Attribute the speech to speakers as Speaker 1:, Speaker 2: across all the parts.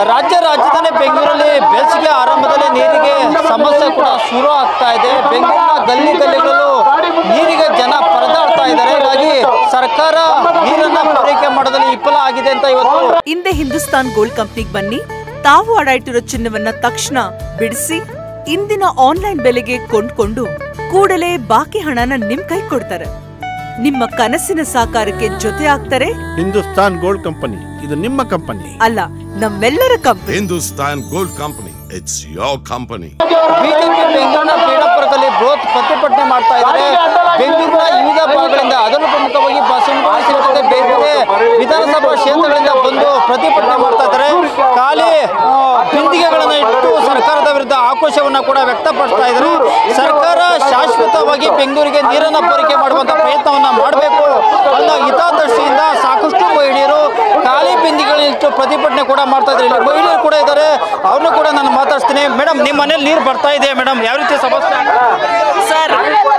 Speaker 1: ರಾಜ್ಯ ರಾಜಧಾನಿ ಬೆಂಗಳೂರಲ್ಲಿ ಬೇಸಿಗೆ ಆರಂಭದಲ್ಲಿ ನೀರಿಗೆ ಸಮಸ್ಯೆ ಕೂಡ ಶುರು ಆಗ್ತಾ ಇದೆ ಬೆಂಗಳೂರಿನ ಗಲ್ಲಿ ಗಲ್ಲಿಗಳಲ್ಲೂ ನೀರಿಗೆ ಜನ ಪರದಾಡ್ತಾ ಇದ್ದಾರೆ ಹೀಗಾಗಿ ಸರ್ಕಾರ ನೀರನ್ನ ಪೂರೈಕೆ ಮಾಡೋದಲ್ಲಿ ವಿಫಲ ಆಗಿದೆ ಅಂತ ಇವತ್ತು
Speaker 2: ಹಿಂದೆ ಹಿಂದೂಸ್ತಾನ್ ಗೋಲ್ಡ್ ಕಂಪ್ನಿಗೆ ಬನ್ನಿ ತಾವು ಅಡ ಇಟ್ಟಿರೋ ಚಿನ್ನವನ್ನ ತಕ್ಷಣ ಬಿಡಿಸಿ ಇಂದಿನ ಆನ್ಲೈನ್ ಬೆಲೆಗೆ ಕೊಂಡ್ಕೊಂಡು ಕೂಡಲೇ ಬಾಕಿ ಹಣನ ನಿಮ್ ಕೈ ಕೊಡ್ತಾರೆ ನಿಮ್ಮ ಕನಸಿನ ಸಾಕಾರಕ್ಕೆ ಜೊತೆ ಆಗ್ತಾರೆ
Speaker 3: ಹಿಂದೂಸ್ತಾನ್ ಗೋಲ್ಡ್ ಕಂಪನಿ ಇದು ನಿಮ್ಮ ಕಂಪನಿ
Speaker 2: ಅಲ್ಲ ನಮ್ಮೆಲ್ಲರ company
Speaker 4: Hindustan Gold Company. It's your company.
Speaker 1: BJP ಬೆಂಗಳೂರಿನ ಪೀಡಾಪುರದಲ್ಲಿ ಬೃಹತ್ ಪ್ರತಿಭಟನೆ ಮಾಡ್ತಾ ಇದ್ದಾರೆ ಬೆಂಗಳೂರಿನ ವಿವಿಧ ಭಾಗಗಳಿಂದ ಅದರಲ್ಲೂ ಪ್ರಮುಖವಾಗಿ ಬಸವನಗುಡಿ ಸೇರಿದಂತೆ ಬೇರೆ ಬೇರೆ ವಿಧಾನಸಭಾ ಕ್ಷೇತ್ರಗಳಿಂದ ಬಂದು ಪ್ರತಿಭಟನೆ ಮಾಡ್ತಾ ಇದ್ದಾರೆ ಖಾಲಿ ಆ, ಬಿಂದಿಗೆಗಳನ್ನ ಇಟ್ಟು ಸರ್ಕಾರದ ವಿರುದ್ಧ ಆಕ್ರೋಶವನ್ನ ಕೂಡ ವ್ಯಕ್ತಪಡಿಸ್ತಾ ಇದ್ದಾರೆ ಸರ್ಕಾರ ಶಾಶ್ವತವಾಗಿ ಬೆಂಗಳೂರಿಗೆ ನೀರನ್ನ ಪೂರೈಕೆ ಮಾಡುವಂತ ಪ್ರಯತ್ನವನ್ನ ಮಾಡಬೇಕು ಅನ್ನೋ ಹಿತಾದೃಷ್ಟಿಯಿಂದ ಸಾಕಷ್ಟು ಮಹಿಳೆಯರು ಖಾಲಿ ಬಿಂದಿಗೆಗಳನ್ನಿಟ್ಟು ಪ್ರತಿಭಟನೆ ಕೂಡ ಮಾಡ್ತಾ ಇದ್ದಾರೆ ಇಲ್ಲಿ ಮಹಿಳೆಯರು ಕೂಡ ಇದ್ದಾರೆ ಅವ್ರನ್ನೂ ಕೂಡ ನಾನು ಮಾತಾಡ್ತೀನಿ ಮೇಡಮ್ ನಿಮ್ಮ ಮನೇಲಿ ನೀರು ಬರ್ತಾ ಇದೆ ಮೇಡಮ್ ಯಾವ ರೀತಿ ಸಮಸ್ಯೆ ಆಗ್ತಾ ಇದೆ?
Speaker 5: ಸರ್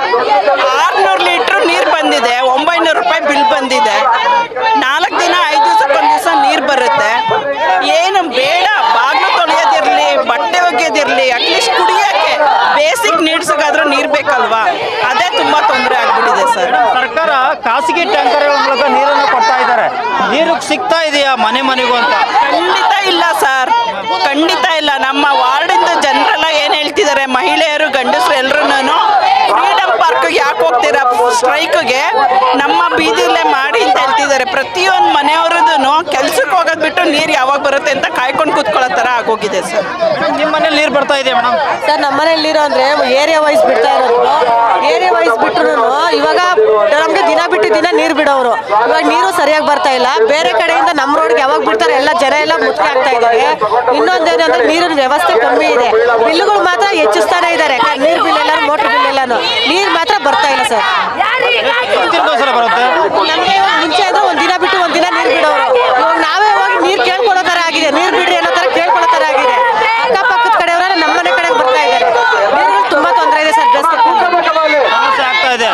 Speaker 5: ಆರ್ನೂರು ಲೀಟ್ರ್ ನೀರು ಬಂದಿದೆ ಒಂಬೈನೂರು ರೂಪಾಯಿ ಬಿಲ್ ಬಂದಿದೆ ನಾಲ್ಕು ದಿನ ಐದು ದಿವಸಕ್ಕೊಂದು ದಿವಸ ನೀರು ಬರುತ್ತೆ ಏನು ಬೇಡ ಬಾಗಿಲು ತೊಳೆಯೋದಿರಲಿ ಬಟ್ಟೆ ಒಗೆಯೋದಿರಲಿ ಅಟ್ಲೀಸ್ಟ್ ಕುಡಿಯೋಕ್ಕೆ ಬೇಸಿಕ್ ನೀಡ್ಸ್ಗಾದ್ರೂ ನೀರು ಬೇಕಲ್ವಾ ಅದೇ ತುಂಬ ತೊಂದರೆ ಆಗ್ಬಿಟ್ಟಿದೆ ಸರ್
Speaker 1: ಸರ್ಕಾರ ಖಾಸಗಿ ಟ್ಯಾಂಕರ್ಗಳ ಮೂಲಕ ನೀರನ್ನು ಕೊಡ್ತಾ ಇದ್ದಾರೆ ನೀರು ಸಿಗ್ತಾ ಇದೆಯಾ ಮನೆ ಮನೆಗೂ ಅಂತ
Speaker 5: ಖಂಡಿತ ಇಲ್ಲ ಸರ್ ಖಂಡಿತ ಇಲ್ಲ ನಮ್ಮ ವಾರ್ಡಿಂದ ಜನರೆಲ್ಲ ಏನು ಹೇಳ್ತಿದ್ದಾರೆ ಮಹಿಳೆಯರು ಗಂಡಸರು ಎಲ್ಲರೂ ಫ್ರೀಡಮ್ ಪಾರ್ಕ್ಗೆ ಯಾಕೆ ಹೋಗ್ತೀರಾ ಸ್ಟ್ರೈಕ್ಗೆ ನಮ್ಮ ಬೀದಿಲೇ ಮಾಡಿ ಅಂತ ಹೇಳ್ತಿದ್ದಾರೆ ಪ್ರತಿಯೊಂದು ಮನೆಯವ್ರದ್ದು ಕೆಲ್ಸಕ್ಕೆ ಹೋಗೋದು ಬಿಟ್ಟು ನೀರು ಯಾವಾಗ ಬರುತ್ತೆ ಅಂತ ಕಾಯ್ಕೊಂಡು ಕೂತ್ಕೊಳ್ಳೋ ಥರ ಆಗೋಗಿದೆ ಸರ್
Speaker 1: ನಿಮ್ಮ ಮನೇಲಿ ನೀರು ಬರ್ತಾ ಇದೆಯಾ ಮೇಡಮ್
Speaker 6: ಸರ್ ನಮ್ಮ ಮನೇಲಿರೋ ಅಂದ್ರೆ ಏರಿಯಾ ವೈಸ್ ಬಿಡ್ತಾ ಇರೋದು ಏರಿಯಾ ವೈಸ್ ಬಿಟ್ರು ಇವಾಗ ನಮ್ಗೆ ದಿನ ಬಿಟ್ಟು ದಿನ ನೀರು ಬಿಡೋರು ಇವಾಗ ನೀರು ಸರಿಯಾಗಿ ಬರ್ತಾ ಇಲ್ಲ ಬೇರೆ ಕಡೆಯಿಂದ ನಮ್ಮ ರೋಡ್ಗೆ ಯಾವಾಗ ಬಿಡ್ತಾರೆ ಎಲ್ಲ ಜನ ಎಲ್ಲ ಮುತ್ತಿಗೆ ಆಗ್ತಾ ಇದ್ದಾರೆ ಇನ್ನೊಂದೇನಂದ್ರೆ ನೀರಿನ ವ್ಯವಸ್ಥೆ ಕಮ್ಮಿ ಇದೆ ಬಿಲ್ಗಳು ಮಾತ್ರ ಹೆಚ್ಚಿಸ್ತಾನೆ ಇದ್ದಾರೆ ನೀರು ಬಿಲ್ ಎಲ್ಲ ಮೋಟರ್ ಬಿಲ್ ಎಲ್ಲಾನು ನೀರು ಮಾತ್ರ ಬರ್ತಾ ಇಲ್ಲ ಸರ್
Speaker 1: ತಿರ್ಗೋಸಲ ಬರುತ್ತೆ
Speaker 6: ನಮಗೆ ಮುಂಚೆ ಅಂದ್ರೆ ಒಂದ್ ದಿನ ಬಿಟ್ಟು ಒಂದ್ ದಿನ ನೀರು ಬಿಡೋರು ಇವಾಗ ನಾವೇ ಹೋಗಿ ನೀರು ಕೇಳ್ಕೊಳ್ಳೋ ತರ ಆಗಿದೆ ನೀರು ಬಿಡ್ರಿ ಅನ್ನೋ ತರ ಕೇಳ್ಕೊಳ್ಳೋ ತರ ಆಗಿದೆ ಅಕ್ಕಪಕ್ಕದ ಕಡೆಯವರೆಲ್ಲ ನಮ್ಮ ಮನೆ ಕಡೆಗೆ ಬರ್ತಾ ಇದ್ದಾರೆ ನೀರುಗಳು ತುಂಬಾ ತೊಂದರೆ ಇದೆ ಸರ್ ಬೇಸಿಗೆ
Speaker 1: ಸಮಸ್ಯೆ ಆಗ್ತಾ ಇದೆ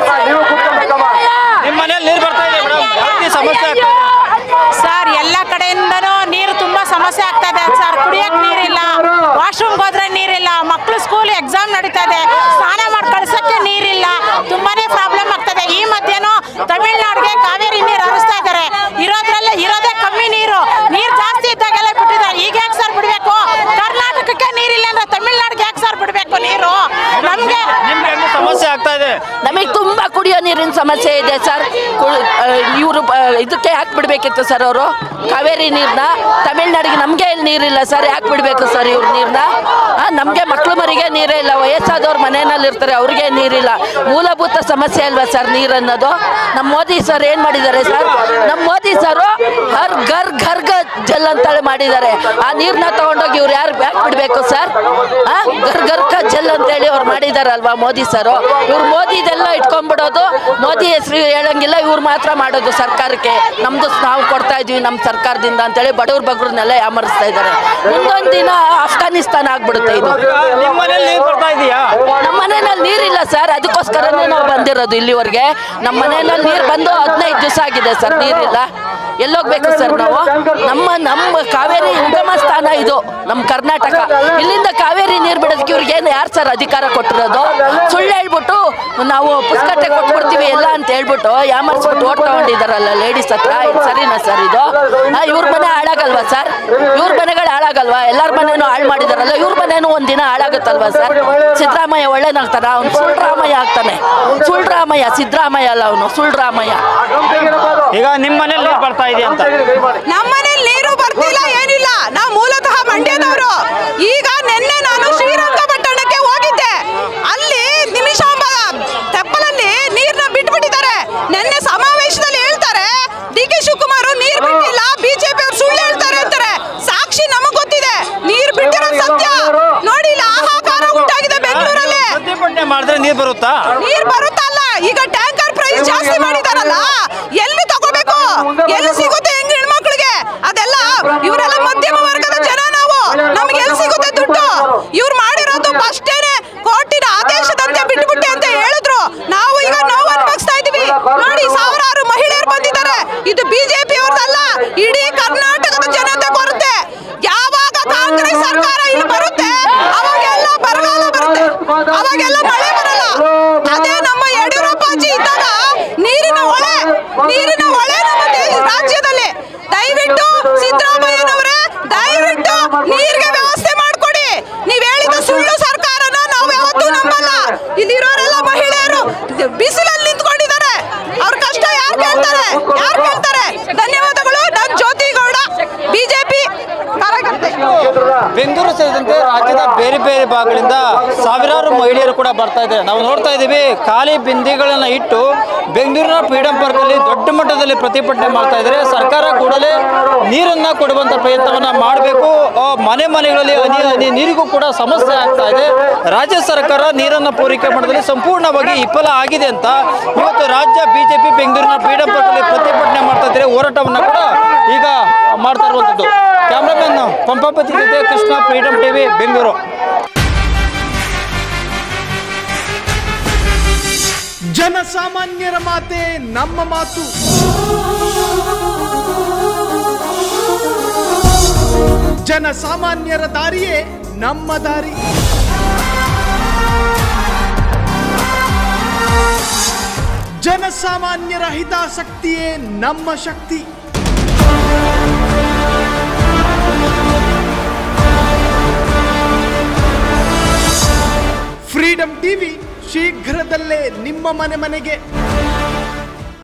Speaker 1: ನಿಮ್ಮ ಮನೇಲಿ ನೀರು ಬರ್ತಾ ಇದೆ ಮೇಡಮ್ ಯಾವ ರೀತಿ ಸಮಸ್ಯೆ ಆಗ್ತಾ ಇದೆ
Speaker 7: ಸರ್ ಎಲ್ಲ ಕಡೆಯಿಂದನೂ ನೀರು ತುಂಬಾ ಸಮಸ್ಯೆ ಆಗ್ತಾ ಇದೆ ಸರ್ ಕುಡಿಯಕ್ ನೀರಿಲ್ಲ ವಾಶ್ರೂಮ್ಗೆ ಹೋದ್ರೆ ನೀರಿಲ್ಲ ಮಕ್ಕಳು ಸ್ಕೂಲ್ ಎಕ್ಸಾಮ್ ನಡೀತಾ ಇದೆ ಸ್ನಾನ ಮಾಡಿ ಕಳ್ಸಕ್ಕೆ ನೀರಿಲ್ಲ ತುಂಬಾನೇ ಪ್ರಾಬ್ಲಮ್ ಆಗ್ತದೆ ಈ ಮಧ್ಯೆನೂ ತಮಿಳ್ನಾಡಿಗೆ ಕಾವೇರಿ ನೀರು ಹರಿಸ್ತಾ ಇದ್ದಾರೆ ಇರೋದ್ರಲ್ಲೇ ಇರೋದೇ ಕಮ್ಮಿ ನೀರು ನೀರು ಜಾಸ್ತಿ ಇದ್ದಾಗೆಲ್ಲ ಬಿಟ್ಟಿದ್ದಾರೆ ಈಗ ಯಾಕೆ ಸರ್ ಬಿಡಬೇಕು ಕರ್ನಾಟಕಕ್ಕೆ ನೀರಿಲ್ಲ ಅಂದ್ರೆ ತಮಿಳ್ನಾಡಿಗೆ ಯಾಕೆ ಸರ್ ಬಿಡಬೇಕು ನೀರು ನಮಗೆ
Speaker 1: ನಿಮ್ಗೆ ಹೆಂಗೆ ಸಮಸ್ಯೆ ಆಗ್ತಾ ಇದೆ
Speaker 8: ನಮಗೆ ತುಂಬಾ ಕುಡಿಯೋ ನೀರಿನ ಸಮಸ್ಯೆ ಇದೆ ಸರ್ ಇವರು ಇದಕ್ಕೆ ಯಾಕೆ ಬಿಡಬೇಕಿತ್ತು ಸರ್ ಅವರು ಕಾವೇರಿ ನೀರನ್ನ ತಮಿಳ್ನಾಡಿಗೆ ನಮಗೆ ಇಲ್ಲಿ ನೀರಿಲ್ಲ ಸರ್ ಯಾಕೆ ಬಿಡಬೇಕು ಸರ್ ಇವ್ರ ನೀರನ್ನ ನಮಗೆ ಮಕ್ಳು ಮರಿಗೆ ನೀರೇ ಇಲ್ಲ ವಯಸ್ಸಾದವ್ರ ಮನೆಯಲ್ಲಿ ಇರ್ತಾರೆ ಅವ್ರಿಗೆ ನೀರಿಲ್ಲ ಮೂಲಭೂತ ಸಮಸ್ಯೆ ಅಲ್ವಾ ಸರ್ ನೀರು ಅನ್ನೋದು ನಮ್ಮ ಮೋದಿ ಸರ್ ಏನು ಮಾಡಿದ್ದಾರೆ ಸರ್ ನಮ್ಮ ಮೋದಿ ಸರ್ ಹರ್ ಘರ್ ಘರ್ ಘರ್ ಜಲ್ ಅಂತೇಳಿ ಮಾಡಿದ್ದಾರೆ ಆ ನೀರನ್ನ ತಗೊಂಡೋಗಿ ಇವ್ರು ಯಾರು ಯಾಕೆ ಬಿಡಬೇಕು ಸರ್ ಆ ಗರ್ ಗರ್ ಕ ಜಲ್ ಅಂತೇಳಿ ಅವ್ರು ಮಾಡಿದಾರಲ್ವಾ ಮೋದಿ ಸರ್ ಇವ್ರು ಮೋದಿದೆಲ್ಲ ಇಟ್ಕೊಂಡ್ಬಿಡೋದು ಮೋದಿ ಹೆಸರು ಹೇಳಂಗಿಲ್ಲ ಇವ್ರು ಮಾತ್ರ ಮಾಡೋದು ಸರ್ಕಾರಕ್ಕೆ ನಮ್ದು ನಾವು ಕೊಡ್ತಾ ಇದೀವಿ ನಮ್ಮ ಸರ್ಕಾರದಿಂದ ಅಂತೇಳಿ ಬಡವ್ರ ಬಗ್ರನ್ನೆಲ್ಲ ಯಾಮರಿಸ್ತಾ ಇದ್ದಾರೆ ಮುಂದೊಂದು ದಿನ ಅಫ್ಘಾನಿಸ್ತಾನ ಆಗ್ಬಿಡುತ್ತೆ ಇದು
Speaker 1: ನಿಮ್ಮ ಮನೇಲಿ ನೀರು ಬರ್ತಾ ಇದೆಯಾ
Speaker 8: ನಮ್ಮ ಮನೆಯಲ್ಲಿ ನೀರಿಲ್ಲ ಸರ್ ಅದಕ್ಕೋಸ್ಕರನೇ ನಾವು ಬಂದಿರೋದು ಇಲ್ಲಿವರೆಗೆ ನಮ್ಮ ಮನೆಯಲ್ಲಿ ನೀರು ಬಂದು ಹದಿನೈದು ದಿವಸ ಆಗಿದೆ ಸರ್ ನೀರಿಲ್ಲ ಎಲ್ಲೋಗ್ಬೇಕು ಸರ್ ನಾವು ನಮ್ಮ ನಮ್ಮ ಕಾವೇರಿ ಉಗಮ ಸ್ಥಾನ ಇದು ನಮ್ಮ ಕರ್ನಾಟಕ ಇಲ್ಲಿಂದ ಕಾವೇರಿ ನೀರು ಬಿಡೋದಕ್ಕೆ ಇವ್ರಿಗೆ ಏನು ಯಾರು ಸರ್ ಅಧಿಕಾರ ಕೊಟ್ಟಿರೋದು ಸುಳ್ಳು ಹೇಳ್ಬಿಟ್ಟು ನಾವು ಪುಸ್ತಕತೆ ಕೊಟ್ಬಿಡ್ತೀವಿ ಎಲ್ಲ ಅಂತ ಹೇಳ್ಬಿಟ್ಟು ಯಾಮರ್ಸ್ಬಿಟ್ಟು ಓಟ್ ತಗೊಂಡಿದ್ದಾರಲ್ಲ ಲೇಡೀಸ್ ಹತ್ರ ಇದು ಸರಿನಾ ಸರ್ ಇದು ಆ, ಇವ್ರ ಮನೆ ಹಾಳಾಗಲ್ವಾ ಸರ್ ಇವ್ರ ಮನೆಗಳು ಹಾಳಾಗಲ್ವಾ ಎಲ್ಲರ ಮನೆನೂ ಹಾಳು ಮಾಡಿದಾರಲ್ಲ ಇವ್ರ ಮನೆನೂ ಒಂದಿನ ಹಾಳಾಗುತ್ತಲ್ವಾ ಸರ್ ಸಿದ್ದರಾಮಯ್ಯ ಒಳ್ಳೇನಾಗ್ತಾನ ಅವ್ನು ಸುಳ್ರಾಮಯ್ಯ ಆಗ್ತಾನೆ ಸುಳ್ರಾಮಯ್ಯ ಸಿದ್ದರಾಮಯ್ಯ ಅಲ್ಲ ಅವನು ಸುಳ್ರಾಮಯ್ಯ
Speaker 1: ಈಗ ನಿಮ್ಮ ಮನೇಲಿ ನೀರು ಬರ್ತಾ ಇದೆ ಅಂತ
Speaker 5: ನಮ್ಮನೇಲಿ ನೀರು ಬರ್ತಿಲ್ಲ ಏನಿಲ್ಲ ನಾವು ಮೂಲತಃ ಮಂಡ್ಯದವರು ಈಗ ನಿನ್ನೆ ನಾನು ಶ್ರೀರಂಗಪಟ್ಟಣಕ್ಕೆ ಹೋಗಿದ್ದೆ ಅಲ್ಲಿ ನಿಮಿಷಾಂಬ ತೆಪ್ಪಲಲ್ಲಿ ನೀರ್ನ ಬಿಟ್ಬಿಟ್ಟಿದ್ದಾರೆ ನಿನ್ನೆ ಸಮಾವೇಶದಲ್ಲಿ ಹೇಳ್ತಾರೆ ಡಿ ಕೆ ಶಿವಕುಮಾರ್ ನೀರ್ ಬಿಟ್ಟಿಲ್ಲ ಬಿಜೆಪಿ ಅವ್ರು ಸುಳ್ಳು ಹೇಳ್ತಾರೆ ಅಂತಾರೆ ಸಾಕ್ಷಿ ನಮಗ್ ಗೊತ್ತಿದೆ ನೀರ್ ಬಿಟ್ಟಿರೋದು ಸತ್ಯ ನೋಡಿ ಇಲ್ಲಿ ಹಾಹಾಕಾರ ಉಂಟಾಗಿದೆ ಬೆಂಗಳೂರಲ್ಲಿ
Speaker 1: ಪ್ರತಿಭಟನೆ ಮಾಡಿದ್ರೆ ನೀರು ಬರುತ್ತಾ
Speaker 5: ನೀರ್ ಬರುತ್ತಲ್ಲ ಈಗ ಟ್ಯಾಂಕರ್ ಪ್ರೈಸ್ ಜಾಸ್ತಿ ಮಾಡಿದಾರಲ್ಲ ಎಲ್ಲಿ ತಗೋಬೇಕು ಎಲ್ಲಿ ಸಿಗುತ್ತೆ ಹೆಂಗ್ ಹೆಣ್ಮಕ್ಳಿಗೆ ಅದೆಲ್ಲ ಇವರೆಲ್ಲ ಮಧ್ಯಮ ವರ್ಗದ ಜನ ನಾವು ನಮ್ಗೆ ಎಲ್ಲಿ ಸಿಗುತ್ತೆ ದುಡ್ಡು ಇವ್ರು ಮಾಡಿರೋದು ಅಷ್ಟೇನೆ ಕೋರ್ಟಿನ ಆದೇಶದಂತೆ ಬಿಟ್ಬಿಟ್ಟೆ ಅಂತ ಹೇಳಿದ್ರು ನಾವು ಈಗ ನೋವು ಅನುಭವಿಸ್ತಾ ಇದೀವಿ ನೋಡಿ ಸಾವಿರಾರು ಮಹಿಳೆಯರು ಬಂದಿದ್ದಾರೆ ಇದು ಬಿಜೆಪಿ ಅವ್ರದಲ್ಲ ಇಡೀ ಕರ್ನಾಟಕದ ಜನತೆ ಕೊರತೆ ಯಾವ ದಯವಿಟ್ಟು ಸಿದ್ದರಾಮಯ್ಯನವರೇ ದಯವಿಟ್ಟು ನೀರಿಗೆ ವ್ಯವಸ್ಥೆ ಮಾಡ್ಕೊಡಿ ನೀವ್ ಹೇಳಿದ ಸುಳ್ಳು ಸರ್ಕಾರನ ನಾವು ಯಾವತ್ತೂ ನಂಬಲ್ಲ ಇಲ್ಲಿರೋರೆಲ್ಲ ಮಹಿಳೆಯರು ಬಿಸಿಲಲ್ಲಿ ನಿಂತ್ಕೊಂಡಿದ್ದಾರೆ ಅವ್ರ ಕಷ್ಟ ಯಾರು ಕೇಳ್ತಾರೆ ಯಾರು ಕೇಳ್ತಾರೆ ಧನ್ಯವಾದಗಳು ನಾನು ಜ್ಯೋತಿ ಗೌಡ ಬಿಜೆಪಿ ಕಾರ್ಯಕರ್ತೆ
Speaker 1: ಬೆಂಗಳೂರು ಸೇರಿದಂತೆ ರಾಜ್ಯದ ಬೇರೆ ಬೇರೆ ಭಾಗಗಳಿಂದ ಸಾವಿರಾರು ಮಹಿಳೆಯರು ಕೂಡ ಬರ್ತಾ ಇದ್ದಾರೆ ನಾವು ನೋಡ್ತಾ ಇದ್ದೀವಿ ಖಾಲಿ ಬಿಂದಿಗಳನ್ನ ಇಟ್ಟು ಬೆಂಗಳೂರಿನ ಫ್ರೀಡಂ ಪಾರ್ಕ್ ಅಲ್ಲಿ ದೊಡ್ಡ ಮಟ್ಟದಲ್ಲಿ ಪ್ರತಿಭಟನೆ ಮಾಡ್ತಾ ಇದ್ದಾರೆ ಸರ್ಕಾರ ಕೂಡಲೇ ನೀರನ್ನ ಕೊಡುವಂತ ಪ್ರಯತ್ನವನ್ನ ಮಾಡಬೇಕು ಮನೆ ಮನೆಗಳಲ್ಲಿ ಹನಿ ಹನಿ ನೀರಿಗೂ ಕೂಡ ಸಮಸ್ಯೆ ಆಗ್ತಾ ಇದೆ ರಾಜ್ಯ ಸರ್ಕಾರ ನೀರನ್ನ ಪೂರೈಕೆ ಮಾಡೋದ್ರಲ್ಲಿ ಸಂಪೂರ್ಣವಾಗಿ ವಿಫಲ ಆಗಿದೆ ಅಂತ ಇವತ್ತು ರಾಜ್ಯ ಬಿಜೆಪಿ ಬೆಂಗಳೂರಿನ ಫ್ರೀಡಂ ಪಾರ್ಕ್ ಅಲ್ಲಿ ಪ್ರತಿಭಟನೆ ಮಾಡ್ತಾ ಇದ್ದಾರೆ ಹೋರಾಟವನ್ನ ಕೂಡ ಈಗ ಮಾಡ್ತಾ ಇರುವಂತದ್ದು ಕ್ಯಾಮ್ರಾಮನ್ ಪಂಪಾಪತಿ ಜೊತೆ ಕೃಷ್ಣ ಫ್ರೀಡಂ ಟಿವಿ ಬೆಂಗಳೂರು
Speaker 9: ಜನಸಾಮಾನ್ಯರ ಮಾತೆ ನಮ್ಮ ಮಾತು ಜನಸಾಮಾನ್ಯರ ದಾರಿಯೇ ನಮ್ಮ ದಾರಿ ಜನಸಾಮಾನ್ಯರ ಹಿತಾಸಕ್ತಿಯೇ ನಮ್ಮ ಶಕ್ತಿ ಫ್ರೀಡಂ ಟಿವಿ ಶೀಘ್ರದಲ್ಲೇ ನಿಮ್ಮ ಮನೆ ಮನೆಗೆ